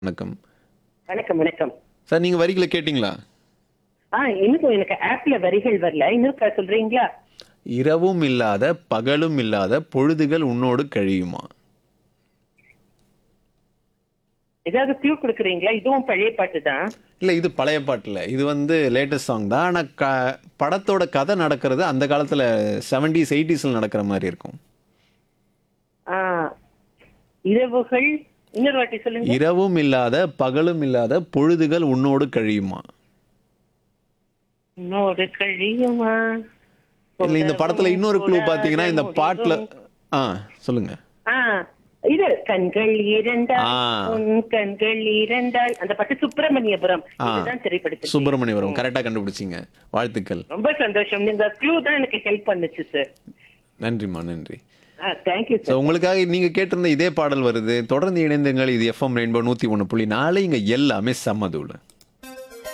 வணக்கம் வணக்கம் வணக்கம் சார் நீங்க வரிகளை கேட்டிங்களா ஆ இன்னும் எனக்கு ஆப்ல வரிகள் வரல இன்னும் சொல்றீங்களா இரவும் இல்லாத பகலும் இல்லாத பொழுதுகள் உன்னோடு கழியுமா ஏதாவது க்ளூ கொடுக்குறீங்களா இதுவும் பழைய பாட்டு தான் இல்ல இது பழைய பாட்டுல இது வந்து லேட்டஸ்ட் சாங் தான் ஆனா க படத்தோட கதை நடக்கிறது அந்த காலத்துல செவன்டிஸ் எயிட்டிஸ்ல நடக்கிற மாதிரி இருக்கும் ஆ இரவுகள் இன்னொரு வாட்டி சொல்லுங்க இரவும் இல்லாத பகலும் இல்லாத பொழுதுகள் உன்னோடு கழியுமா இன்னொரு கழியுமா இல்ல இந்த படத்துல இன்னொரு க்ளூ பாத்தீங்கன்னா இந்த பாட்டுல ஆ சொல்லுங்க ஆ இது கண்கள் இரண்டால் ஆ. உன் கண்கள் இரண்டால் அந்த பாட்டு சுப்பிரமணியபுரம் ஆ. இதுதான் திரைப்படத்தில் சுப்பிரமணியபுரம் கரெக்டா கண்டுபிடிச்சீங்க வாழ்த்துக்கள் ரொம்ப சந்தோஷம் இந்த க்ளூ தான் எனக்கு ஹெல்ப் பண்ணுச்சு சார் நன்றிம்மா நன்றி தேங்க்யூ ஸோ சார் உங்களுக்காக நீங்க கேட்டிருந்த இதே பாடல் வருது தொடர்ந்து இணைந்துங்கள் இது எஃப்எம் ரெயின்போ நூத்தி ஒன்று புள்ளி நாலு இங்க எல்லாமே சம்மதூள்